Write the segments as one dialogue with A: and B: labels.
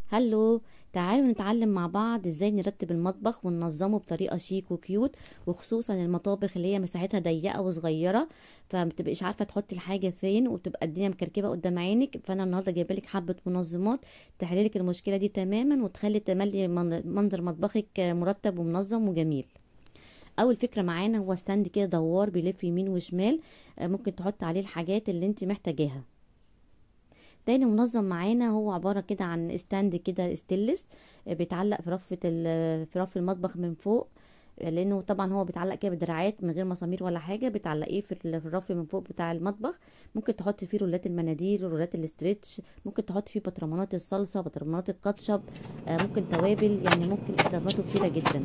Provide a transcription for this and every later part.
A: هلو تعالوا نتعلم مع بعض ازاي نرتب المطبخ وننظمه بطريقه شيك وكيوت وخصوصا المطابخ اللي هي مساحتها ضيقه وصغيره فمتبقيش عارفه تحطي الحاجه فين وبتبقى الدنيا مكركبه قدام عينك فانا النهارده جايبه لك حبه منظمات تحل لك المشكله دي تماما وتخلي تملي منظر مطبخك مرتب ومنظم وجميل اول فكره معانا هو ستاند كده دوار بيلف يمين وشمال ممكن تحط عليه الحاجات اللي انت محتاجاها تاني منظم معانا هو عباره كده عن ستاند كده ستيلس بيتعلق في رفه في رف المطبخ من فوق لانه طبعا هو بيتعلق كده بدراعات من غير مسامير ولا حاجه بتعلقيه في الرف من فوق بتاع المطبخ ممكن تحطي فيه رولات المناديل رولات الاسترتش ممكن تحطي فيه بطرمانات الصلصه بطرمانات الكاتشب ممكن توابل يعني ممكن استخداماته كتيره جدا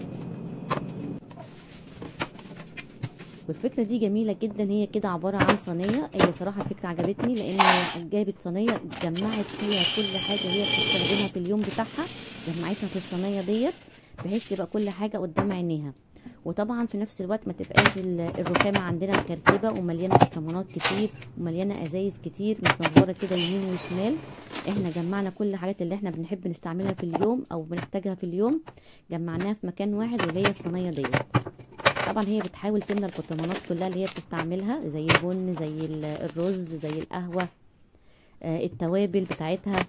A: والفكره دي جميله جدا هي كده عباره عن صينيه هي صراحه الفكره عجبتني لان جابت صينيه جمعت فيها كل حاجه هي بتستخدمها في اليوم بتاعها جمعتها في الصينيه ديت بحيث تبقى كل حاجه قدام عينيها وطبعا في نفس الوقت ما تبقاش الرخامه عندنا مكركبه ومليانه بطرمانات كتير ومليانه ازايز كتير متنوره كده يمين وشمال احنا جمعنا كل الحاجات اللي احنا بنحب نستعملها في اليوم او بنحتاجها في اليوم جمعناها في مكان واحد واللي هي الصينيه ديت طبعا هي بتحاول تملى البرطمانات كلها اللي هي بتستعملها زي البن زي الرز زي القهوة آه التوابل بتاعتها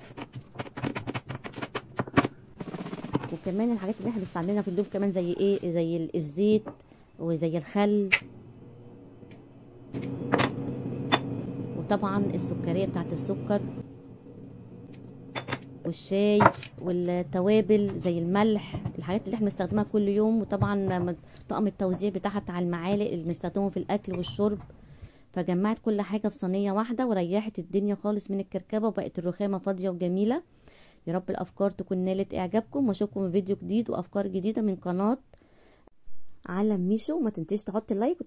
A: وكمان الحاجات اللي احنا بنستعملها في اليوم كمان زي ايه زي الزيت وزي الخل وطبعا السكرية بتاعت السكر والشاي والتوابل زي الملح الحاجات اللي احنا بنستخدمها كل يوم وطبعا طقم التوزيع بتاعها بتاع المعالق اللي بنستخدمه في الاكل والشرب فجمعت كل حاجه في صينيه واحده وريحت الدنيا خالص من الكركبه وبقت الرخامه فاضيه وجميله يا رب الافكار تكون نالت اعجابكم واشوفكم في فيديو جديد وافكار جديده من قناه عالم ميشو ما تنسيش تحط اللايك